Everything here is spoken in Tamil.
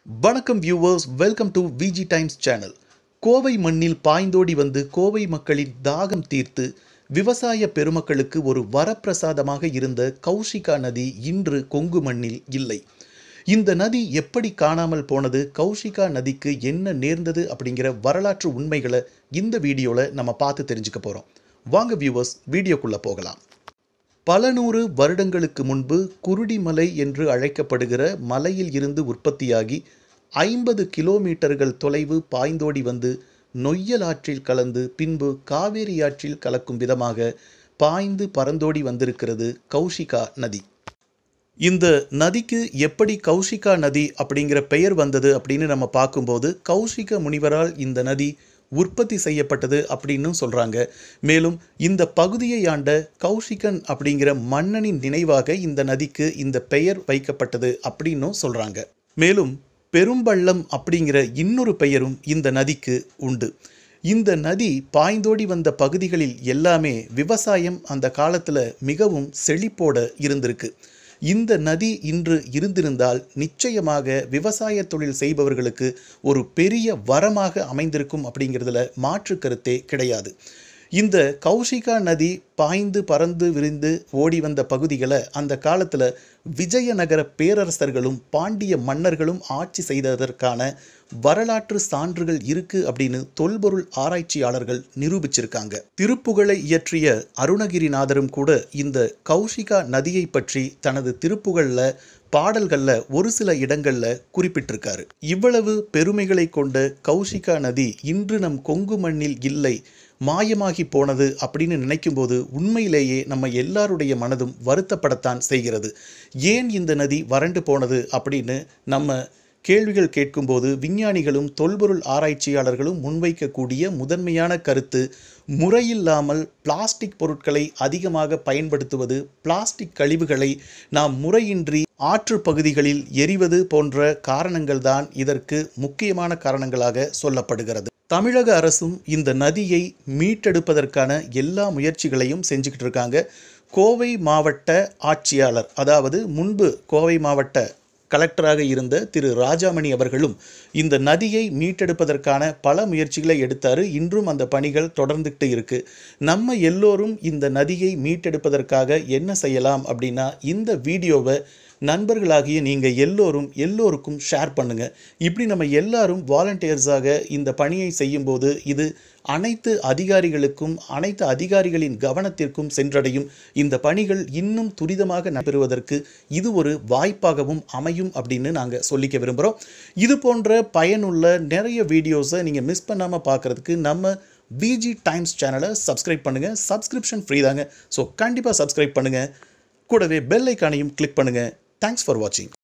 வணக்கம் viewers welcome to Viji times channel Kovai மண்ணில் பாய்ந்தோடி வந்து கோவை மக்களின் தாகம் தீர்த்து விவசாய பெருமக்களுக்கு ஒரு வரப்பிரசாதமாக இருந்த கௌஷிகா நதி இன்று கொங்கு மண்ணில் இல்லை இந்த நதி எப்படி காணாமல் போனது கௌஷிகா நதிக்கு என்ன நேர்ந்தது அப்படிங்கிற வரலாற்று உண்மைகளை இந்த வீடியோவில் நம்ம பார்த்து தெரிஞ்சுக்க போகிறோம் வாங்க வியூவர்ஸ் வீடியோக்குள்ளே போகலாம் பல நூறு வருடங்களுக்கு முன்பு குருடிமலை என்று அழைக்கப்படுகிற மலையில் இருந்து உற்பத்தியாகி ஐம்பது கிலோமீட்டர்கள் தொலைவு பாய்ந்தோடி வந்து நொய்யல் ஆற்றில் கலந்து பின்பு காவேரி ஆற்றில் கலக்கும் விதமாக பாய்ந்து பறந்தோடி வந்திருக்கிறது கௌஷிகா நதி இந்த நதிக்கு எப்படி கௌஷிகா நதி அப்படிங்கிற பெயர் வந்தது அப்படின்னு நம்ம பார்க்கும்போது கௌஷிக முனிவரால் இந்த நதி உற்பத்தி செய்யப்பட்டது அப்படின்னு சொல்கிறாங்க மேலும் இந்த பகுதியை ஆண்ட கௌஷிகன் அப்படிங்கிற மன்னனின் நினைவாக இந்த நதிக்கு இந்த பெயர் வைக்கப்பட்டது அப்படின்னும் சொல்கிறாங்க மேலும் பெரும்பள்ளம் அப்படிங்கிற இன்னொரு பெயரும் இந்த நதிக்கு உண்டு இந்த நதி பாய்ந்தோடி வந்த பகுதிகளில் எல்லாமே விவசாயம் அந்த காலத்தில் மிகவும் செழிப்போட இருந்திருக்கு இந்த நதி இன்று இருந்திருந்தால் நிச்சயமாக விவசாய தொழில் செய்பவர்களுக்கு ஒரு பெரிய வரமாக அமைந்திருக்கும் அப்படிங்கிறதுல மாற்று கருத்தே கிடையாது இந்த கௌஷிகா நதி பாய்ந்து பறந்து விரிந்து ஓடி வந்த பகுதிகளை அந்த காலத்தில் விஜயநகர பேரரசர்களும் பாண்டிய மன்னர்களும் ஆட்சி செய்ததற்கான வரலாற்று சான்றுகள் இருக்கு அப்படின்னு தொல்பொருள் ஆராய்ச்சியாளர்கள் நிரூபிச்சிருக்காங்க திருப்புகழை இயற்றிய அருணகிரிநாதரும் கூட இந்த கௌஷிகா நதியை பற்றி தனது திருப்புகழில் பாடல்களில் ஒரு சில இடங்களில் குறிப்பிட்டிருக்காரு இவ்வளவு பெருமைகளை கொண்ட கௌஷிகா நதி இன்று நம் கொங்கு மண்ணில் இல்லை மாயமாகி போனது அப்படின்னு நினைக்கும்போது உண்மையிலேயே நம்ம எல்லாருடைய மனதும் வருத்தப்படத்தான் செய்கிறது ஏன் இந்த நதி வறண்டு போனது அப்படின்னு நம்ம கேள்விகள் கேட்கும்போது விஞ்ஞானிகளும் தொல்பொருள் ஆராய்ச்சியாளர்களும் முன்வைக்கக்கூடிய முதன்மையான கருத்து முறையில்லாமல் பிளாஸ்டிக் பொருட்களை அதிகமாக பயன்படுத்துவது பிளாஸ்டிக் கழிவுகளை நாம் முறையின்றி ஆற்று பகுதிகளில் எரிவது போன்ற காரணங்கள்தான் இதற்கு முக்கியமான காரணங்களாக சொல்லப்படுகிறது தமிழக அரசும் இந்த நதியை மீட்டெடுப்பதற்கான எல்லா முயற்சிகளையும் செஞ்சுக்கிட்டு இருக்காங்க கோவை மாவட்ட ஆட்சியாளர் அதாவது முன்பு கோவை மாவட்ட கலெக்டராக இருந்த திரு ராஜாமணி அவர்களும் இந்த நதியை மீட்டெடுப்பதற்கான பல முயற்சிகளை எடுத்தார் இன்றும் அந்த பணிகள் தொடர்ந்துகிட்டு இருக்கு நம்ம எல்லோரும் இந்த நதியை மீட்டெடுப்பதற்காக என்ன செய்யலாம் அப்படின்னா இந்த வீடியோவை நண்பர்களாகிய நீங்கள் எல்லோரும் எல்லோருக்கும் ஷேர் பண்ணுங்கள் இப்படி நம்ம எல்லாரும் வாலண்டியர்ஸாக இந்த பணியை செய்யும்போது இது அனைத்து அதிகாரிகளுக்கும் அனைத்து அதிகாரிகளின் கவனத்திற்கும் சென்றடையும் இந்த பணிகள் இன்னும் துரிதமாக நடைபெறுவதற்கு இது ஒரு வாய்ப்பாகவும் அமையும் அப்படின்னு நாங்கள் சொல்லிக்க விரும்புகிறோம் இது போன்ற பயனுள்ள நிறைய வீடியோஸை நீங்கள் மிஸ் பண்ணாமல் பார்க்குறதுக்கு நம்ம விஜி டைம்ஸ் சேனலை சப்ஸ்கிரைப் பண்ணுங்கள் சப்ஸ்கிரிப்ஷன் ஃப்ரீ தாங்க ஸோ கண்டிப்பாக சப்ஸ்கிரைப் பண்ணுங்கள் கூடவே பெல் ஐக்கானையும் கிளிக் பண்ணுங்கள் தேங்க்ஸ் ஃபார் வாட்சிங்